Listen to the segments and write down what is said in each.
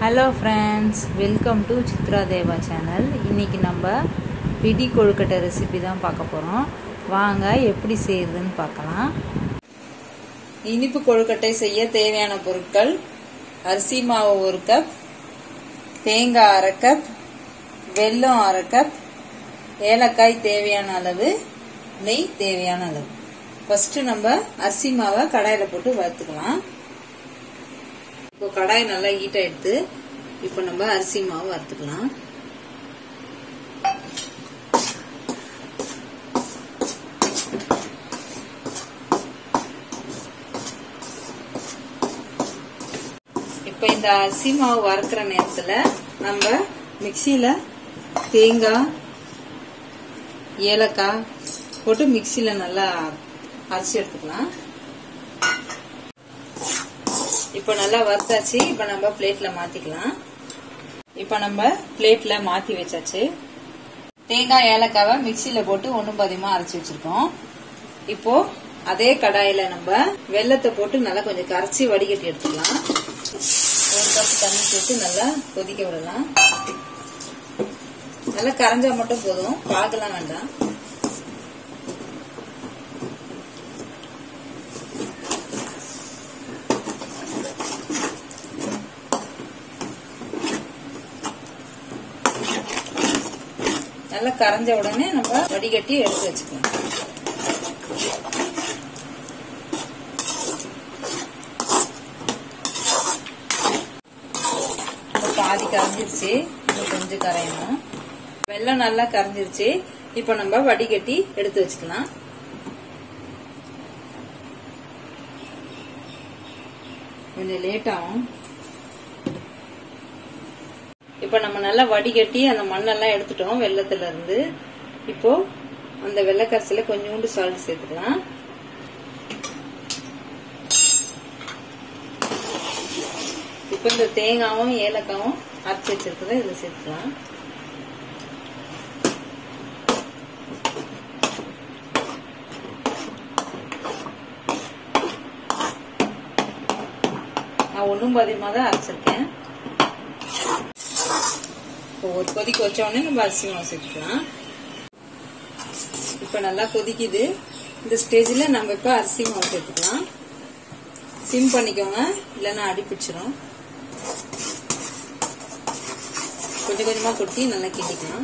hello friends welcome to Chitra Deva channel இன்றைக்கி நம்ம பிடி கொழுக்கட்டை ரெசிபி தான் பார்க்க போகிறோம் வாங்க எப்படி செய்யுதுன்னு பார்க்கலாம் இனிப்பு கொழுக்கட்டை செய்ய தேவையான பொருட்கள் அரிசி மாவு ஒரு கப் தேங்காய் அரை கப் வெல்லம் அரை கப் ஏலக்காய் தேவையான அளவு நெய் தேவையான அளவு ஃபஸ்ட்டு நம்ம அரிசி மாவை கடாயில் போட்டு வறுத்துக்கலாம் இப்போ கடாய் நல்லா ஹீட் ஆயிடுது இப்போ நம்ம அரிசி மாவு வறுத்துக்கலாம் இப்போ இந்த அரிசி மாவு வறுக்கிற நேரத்தில் நம்ம மிக்சியில் தேங்காய் ஏலக்காய் போட்டு மிக்சியில் நல்லா அரைச்சி எடுத்துக்கலாம் இப்போ நல்லா வறுத்தாச்சு இப்போ நம்ம பிளேட்ல மாத்திக்கலாம் இப்போ நம்ம பிளேட்ல மாத்தி வச்சாச்சு தேங்காய் ஏலக்காவை மிக்சியில போட்டு ஒன்றும் பதியமா அரைச்சி வச்சிருக்கோம் இப்போ அதே கடாயில நம்ம வெள்ளத்தை போட்டு நல்லா கொஞ்சம் கரைச்சி வடிகட்டி எடுத்துக்கலாம் ஒரு கப் தண்ணி போட்டு நல்லா கொதிக்க விடலாம் நல்லா கரைஞ்சா மட்டும் போதும் பாகலாம் வேண்டாம் நல்லா கரைஞ்ச உடனே நம்ம வடிகட்டி எடுத்து வச்சுக்கலாம் பாதி கரைஞ்சிருச்சு இன்னும் கொஞ்சம் கரையணும் வெள்ளம் நல்லா கரைஞ்சிருச்சு இப்போ நம்ம வடிகட்டி எடுத்து வச்சுக்கலாம் கொஞ்சம் லேட் ஆகும் இப்போ நம்ம நல்லா வடிகட்டி அந்த மண்ணெல்லாம் எடுத்துட்டோம் வெள்ளத்துல இருந்து இப்போ அந்த வெள்ளைக்கரைசல கொஞ்சோண்டு சால்ட் சேர்த்துக்கலாம் இப்போ இந்த தேங்காவும் ஏலக்காவும் அரைச்சி வச்சிருக்கிறத இதில் சேர்த்துக்கலாம் நான் ஒன்றும் பதிகமாக தான் அரைச்சிருக்கேன் ஒரு கொதிக்க வச்ச உடனே நம்ம அரிசி மாவு சேர்த்துக்கலாம் இப்போ நல்லா கொதிக்குது இந்த ஸ்டேஜில் நம்ம இப்போ அரிசி மாவு சேர்த்துக்கலாம் சிம் பண்ணிக்கோங்க இல்லைன்னா அடிப்பிடிச்சிடும் கொஞ்சம் கொஞ்சமாக கொட்டி நல்லா கிண்டிக்கலாம்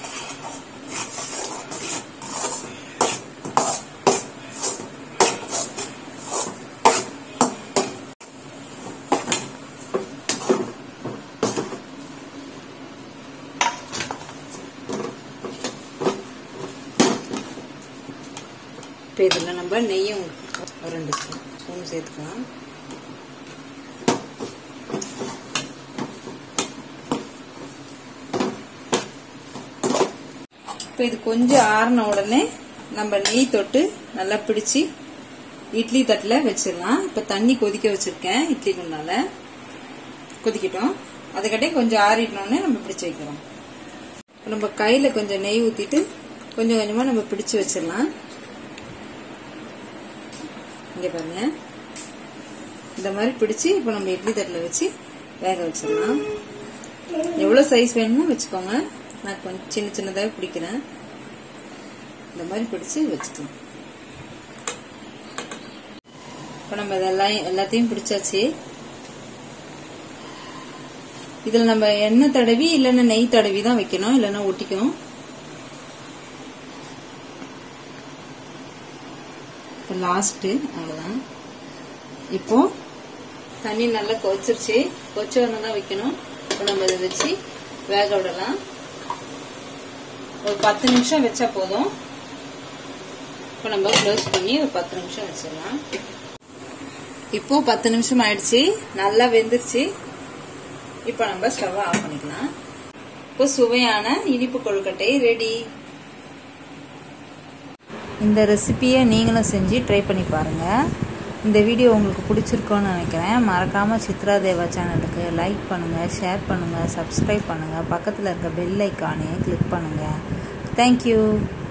இப்போ இதில் நம்ம நெய்யும் ஒரு ரெண்டு ஸ்பூன் சேர்த்துக்கலாம் இப்போ இது கொஞ்சம் ஆறின உடனே நம்ம நெய் தொட்டு நல்லா பிடிச்சி இட்லி தட்டில் வச்சிடலாம் இப்போ தண்ணி கொதிக்க வச்சிருக்கேன் இட்லி குண்டால கொதிக்கட்டும் அதுக்கட்டே கொஞ்சம் ஆறிடணுன்னே நம்ம பிடிச்சி வைக்கிறோம் நம்ம கையில் கொஞ்சம் நெய் ஊற்றிட்டு கொஞ்சம் கொஞ்சமாக நம்ம பிடிச்சி வச்சிடலாம் இங்கே பாருங்க இந்த மாதிரி பிடிச்சி இப்போ நம்ம இட்லி தட்டில் வச்சு வேக வச்சிடலாம் எவ்வளோ சைஸ் வேணுமோ வச்சுக்கோங்க நான் கொஞ்சம் சின்ன சின்னதாக பிடிக்கிறேன் இந்த மாதிரி பிடிச்சி வச்சுக்கலாம் இப்போ நம்ம இதெல்லாம் எல்லாத்தையும் பிடிச்சாச்சு இதில் நம்ம எண்ணெய் தடவி இல்லைன்னா நெய் தடவி தான் வைக்கணும் இல்லைன்னா ஒட்டிக்கும் இப்போ லாஸ்ட்டு அவ்வளோதான் இப்போ தண்ணி நல்லா கொதிச்சிருச்சு கொச்ச தான் வைக்கணும் இப்போ நம்ம இதை வச்சு வேக விடலாம் ஒரு பத்து நிமிஷம் வச்சா போதும் இப்போ நம்ம க்ளோஸ் பண்ணி ஒரு பத்து நிமிஷம் வச்சிடலாம் இப்போ பத்து நிமிஷம் ஆயிடுச்சு நல்லா வெந்துருச்சு இப்போ நம்ம ஸ்டவ் ஆஃப் பண்ணிக்கலாம் இப்போ சுவையான இனிப்பு கொழுக்கட்டை ரெடி இந்த ரெசிப்பியை நீங்களும் செஞ்சு ட்ரை பண்ணி பாருங்கள் இந்த வீடியோ உங்களுக்கு பிடிச்சிருக்கோன்னு நினைக்கிறேன் மறக்காமல் சித்ரா தேவா சேனலுக்கு லைக் பண்ணுங்கள் ஷேர் பண்ணுங்கள் சப்ஸ்கிரைப் பண்ணுங்கள் பக்கத்தில் இருக்க பெல் ஐக்கானையும் கிளிக் பண்ணுங்கள் தேங்க்யூ